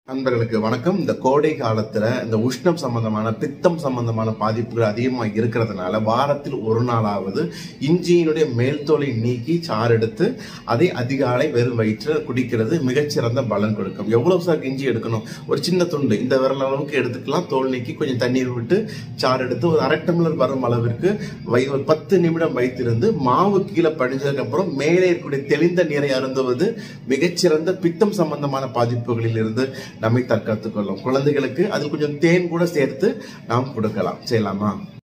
நண்பர்களுக்கு வணக்கம் இந்த கோடை காலத்துல இந்த உஷ்ணம் சம்பந்தமான பித்தம் சம்பந்தமான பாதிப்புகள் அதிகமா இருக்கிறதுனால வாரத்தில் ஒரு நாளாவது இஞ்சியினுடைய மேல் தோலை நீக்கி சாறு எடுத்து அதை அதிகாலை வெறும் வயிற்றில் குடிக்கிறது மிகச்சிறந்த பலன் கொடுக்கும் எவ்வளவு சார் இஞ்சி எடுக்கணும் ஒரு சின்ன துண்டு இந்த விரல் அளவுக்கு எடுத்துக்கலாம் தோல் நீக்கி கொஞ்சம் தண்ணீர் விட்டு சாறு எடுத்து ஒரு அரை டம்ளர் வரும் அளவிற்கு வை ஒரு பத்து நிமிடம் வைத்திருந்து மாவு கீழே படிஞ்சதுக்கு அப்புறம் மேலே இருக்கக்கூடிய தெளிந்த நீரை அருந்துவது மிகச்சிறந்த பித்தம் சம்பந்தமான பாதிப்புகளில் இருந்து நம்மை தற்காத்துக் கொள்ளும் குழந்தைகளுக்கு அதில் கொஞ்சம் தேன் கூட சேர்த்து நாம் கொடுக்கலாம் செய்யலாமா